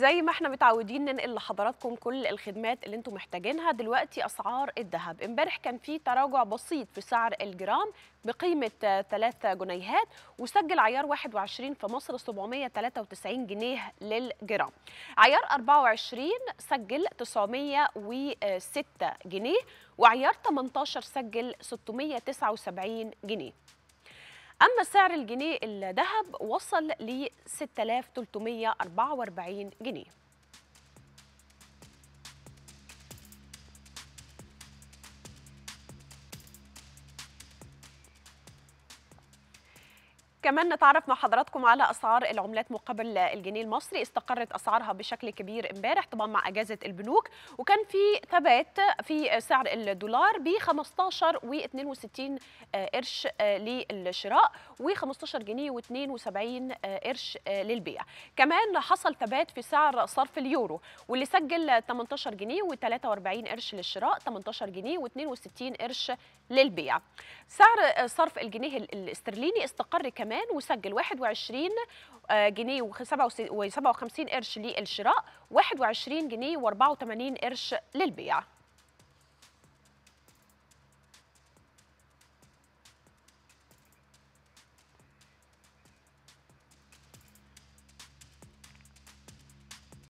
زي ما احنا متعودين ننقل لحضراتكم كل الخدمات اللي انتم محتاجينها دلوقتي اسعار الذهب امبارح كان في تراجع بسيط في سعر الجرام بقيمة 3 جنيهات وسجل عيار 21 في مصر 793 جنيه للجرام عيار 24 سجل 906 جنيه وعيار 18 سجل 679 جنيه أما سعر الجنيه الذهب وصل ل 6344 جنيه كمان نتعرف مع حضراتكم على اسعار العملات مقابل الجنيه المصري استقرت اسعارها بشكل كبير امبارح طبعا مع اجازه البنوك وكان في ثبات في سعر الدولار ب 15 و62 قرش للشراء و15 جنيه و72 قرش للبيع كمان حصل ثبات في سعر صرف اليورو واللي سجل 18 جنيه و43 قرش للشراء 18 جنيه و62 قرش للبيع سعر صرف الجنيه الاسترليني استقر كمان كمان وسجل 21 جنيه و57 قرش للشراء 21 جنيه و84 قرش للبيع